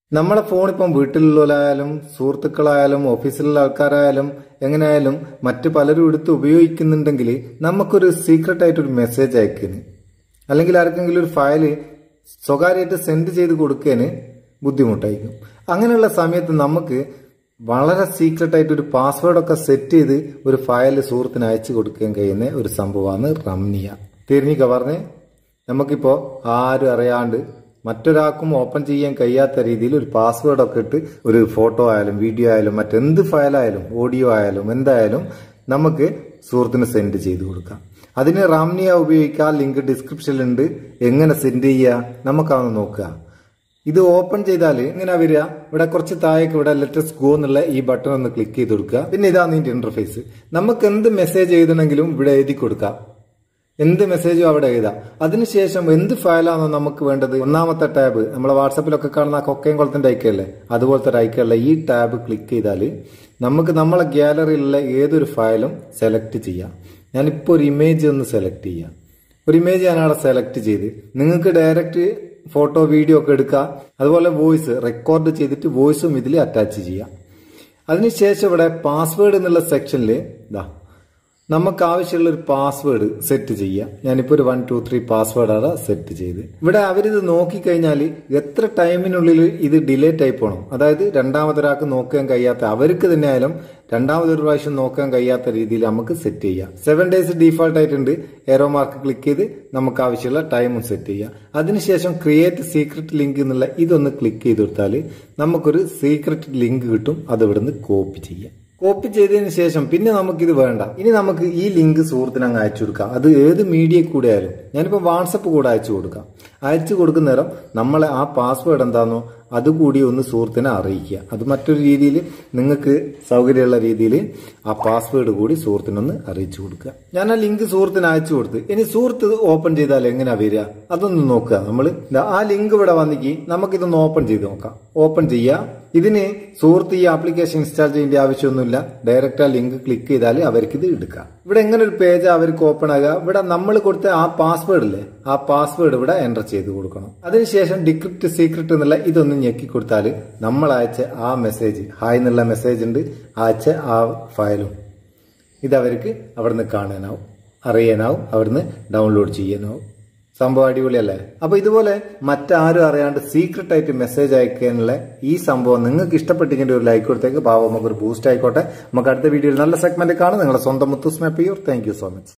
നമ്മളെ ഫോൺ ഇപ്പം വീട്ടിലുള്ളവരായാലും സുഹൃത്തുക്കളായാലും ഓഫീസിലുള്ള ആൾക്കാരായാലും എങ്ങനെയായാലും മറ്റു പലരും എടുത്ത് ഉപയോഗിക്കുന്നുണ്ടെങ്കിൽ നമുക്കൊരു സീക്രട്ട് ആയിട്ട് ഒരു മെസ്സേജ് അയക്കുന്നു അല്ലെങ്കിൽ ആർക്കെങ്കിലും ഒരു ഫയല് സ്വകാര്യമായിട്ട് സെൻഡ് ചെയ്ത് കൊടുക്കാൻ ബുദ്ധിമുട്ടായിരിക്കും അങ്ങനെയുള്ള സമയത്ത് നമുക്ക് വളരെ സീക്രട്ട് ആയിട്ട് ഒരു പാസ്വേഡൊക്കെ സെറ്റ് ചെയ്ത് ഒരു ഫയൽ സുഹൃത്തിന് അയച്ചു കൊടുക്കാൻ കഴിയുന്ന ഒരു സംഭവമാണ് റംനിയ തിരിഞ്ഞിക്ക പറഞ്ഞ് നമുക്കിപ്പോൾ ആരും അറിയാണ്ട് മറ്റൊരാൾക്കും ഓപ്പൺ ചെയ്യാൻ കഴിയാത്ത രീതിയിൽ ഒരു പാസ്വേഡ് ഒക്കെ ഇട്ട് ഒരു ഫോട്ടോ ആയാലും വീഡിയോ ആയാലും മറ്റെന്ത് ഫയലായാലും ഓഡിയോ ആയാലും എന്തായാലും നമുക്ക് സുഹൃത്തിന് സെൻഡ് ചെയ്ത് കൊടുക്കാം അതിന് റാംനിയ ഉപയോഗിക്കാൻ ലിങ്ക് ഡിസ്ക്രിപ്ഷനിലുണ്ട് എങ്ങനെ സെൻഡ് ചെയ്യുക നമുക്കതൊന്ന് നോക്കുക ഇത് ഓപ്പൺ ചെയ്താൽ ഇങ്ങനെ വരിക ഇവിടെ കുറച്ച് താഴേക്ക് ഇവിടെ ലെറ്റസ് ഗോ എന്നുള്ള ഈ ബട്ടൺ ഒന്ന് ക്ലിക്ക് ചെയ്ത് കൊടുക്കുക പിന്നെ ഇതാണ് ഇതിന്റെ ഇന്റർഫേസ് നമുക്ക് എന്ത് മെസ്സേജ് എഴുതണമെങ്കിലും ഇവിടെ എഴുതി കൊടുക്കാം എന്ത് മെസ്സേജും അവിടെ എഴുതാം അതിനുശേഷം എന്ത് ഫയലാണോ നമുക്ക് വേണ്ടത് ഒന്നാമത്തെ ടാബ് നമ്മളെ വാട്സപ്പിലൊക്കെ കാണുന്ന ആ കൊക്കയും കുളത്തിന്റെ ഐക്കല്ലേ അതുപോലത്തെ ഒരു ഐക്കല്ല ഈ ടാബ് ക്ലിക്ക് ചെയ്താൽ നമുക്ക് നമ്മളെ ഗ്യാലറിയിലുള്ള ഏതൊരു ഫയലും സെലക്ട് ചെയ്യാം ഞാനിപ്പോൾ ഒരു ഇമേജ് ഒന്ന് സെലക്ട് ചെയ്യാം ഒരു ഇമേജ് ഞാൻ അവിടെ സെലക്ട് ചെയ്ത് നിങ്ങൾക്ക് ഡയറക്റ്റ് ഫോട്ടോ വീഡിയോ ഒക്കെ എടുക്കാം അതുപോലെ വോയിസ് റെക്കോർഡ് ചെയ്തിട്ട് വോയിസും ഇതിൽ അറ്റാച്ച് ചെയ്യാം അതിനുശേഷം ഇവിടെ പാസ്വേഡ് എന്നുള്ള സെക്ഷനിൽ ഇതാ നമുക്ക് ആവശ്യമുള്ള ഒരു പാസ്വേഡ് സെറ്റ് ചെയ്യാം ഞാനിപ്പോൾ ഒരു വൺ ടു ത്രീ പാസ്വേഡാണ് സെറ്റ് ചെയ്ത് ഇവിടെ അവരിത് നോക്കിക്കഴിഞ്ഞാൽ എത്ര ടൈമിനുള്ളിൽ ഇത് ഡിലേറ്റ് ആയി പോകണം അതായത് രണ്ടാമതൊരാൾക്ക് നോക്കാൻ കഴിയാത്ത അവർക്ക് തന്നെ ആയാലും രണ്ടാമതൊരു പ്രാവശ്യം നോക്കാൻ കഴിയാത്ത രീതിയിൽ നമുക്ക് സെറ്റ് ചെയ്യാം സെവൻ ഡേയ്സ് ഡീഫോൾട്ട് ആയിട്ടുണ്ട് എറോ മാർക്ക് ക്ലിക്ക് ചെയ്ത് നമുക്ക് ആവശ്യമുള്ള ടൈമും സെറ്റ് ചെയ്യാം അതിനുശേഷം ക്രിയേറ്റ് സീക്രട്ട് ലിങ്ക് എന്നുള്ള ഇതൊന്ന് ക്ലിക്ക് ചെയ്ത് കൊടുത്താൽ നമുക്കൊരു സീക്രട്ട് ലിങ്ക് കിട്ടും അത് ഇവിടുന്ന് കോപ്പി ചെയ്യാം കോപ്പി ചെയ്തതിന് ശേഷം പിന്നെ നമുക്കിത് വേണ്ട ഇനി നമുക്ക് ഈ ലിങ്ക് സുഹൃത്തിന് അങ്ങ് അയച്ചു കൊടുക്കാം അത് ഏത് മീഡിയ കൂടെ ആയാലും ഞാനിപ്പോൾ വാട്സപ്പ് കൂടെ അയച്ചു കൊടുക്കാം അയച്ചു കൊടുക്കുന്ന നേരം നമ്മളെ ആ പാസ്വേഡ് എന്താണോ അതുകൂടി ഒന്ന് സുഹൃത്തിനെ അറിയിക്കുക അത് മറ്റൊരു രീതിയിൽ നിങ്ങൾക്ക് സൗകര്യമുള്ള രീതിയിൽ ആ പാസ്വേഡ് കൂടി സുഹൃത്തിനൊന്ന് അറിയിച്ചു കൊടുക്കുക ഞാൻ ആ ലിങ്ക് സുഹൃത്തിന് അയച്ചു കൊടുത്ത് ഇനി സുഹൃത്ത് ഓപ്പൺ ചെയ്താൽ എങ്ങനെയാ വരിക അതൊന്ന് നോക്കുക നമ്മൾ ആ ലിങ്ക് ഇവിടെ വന്നിക്ക് നമുക്കിതൊന്ന് ഓപ്പൺ ചെയ്ത് നോക്കാം ഓപ്പൺ ചെയ്യുക ഇതിന് സുഹൃത്ത് ഈ ആപ്ലിക്കേഷൻ ഇൻസ്റ്റാൾ ചെയ്യേണ്ട ആവശ്യമൊന്നുമില്ല ഡയറക്റ്റ് ആ ലിങ്ക് ക്ലിക്ക് ചെയ്താൽ അവർക്ക് ഇത് എടുക്കാം ഇവിടെ എങ്ങനെ ഒരു പേജ് അവർക്ക് ഓപ്പൺ ആകുക ഇവിടെ നമ്മൾ കൊടുത്ത ആ പാസ്വേഡ് ഇല്ലേ ആ പാസ്വേഡ് ഇവിടെ എൻ്റർ ചെയ്ത് കൊടുക്കണം അതിനുശേഷം ഡിക്രിപ്റ്റ് സീക്രട്ട് എന്നുള്ള ഇതൊന്ന് ഞെക്കി കൊടുത്താൽ നമ്മൾ അയച്ച ആ മെസ്സേജ് ഹായ് എന്നുള്ള മെസ്സേജ് ഉണ്ട് അയച്ച ആ ഫയലും ഇത് അവർക്ക് അവിടുന്ന് കാണാനാവും അറിയാനാവും അവിടുന്ന് ഡൗൺലോഡ് ചെയ്യാനാവും സംഭവം അടിപൊളിയല്ലേ അപ്പൊ ഇതുപോലെ മറ്റാരും അറിയാണ്ട് സീക്രട്ട് ആയിട്ട് മെസ്സേജ് അയക്കാനുള്ള ഈ സംഭവം നിങ്ങൾക്ക് ഇഷ്ടപ്പെട്ടിരിക്കേണ്ട ഒരു ലൈക്ക് കൊടുത്തേക്ക് പാവം നമുക്ക് ഒരു ബൂസ്റ്റ് ആയിക്കോട്ടെ നമുക്ക് അടുത്ത വീഡിയോയിൽ നല്ല സെഗ്മെന്റ് കാണാം നിങ്ങളുടെ സ്വന്തം മുത്തുസ്മ പിയൂർ താങ്ക് യു സോ മച്ച്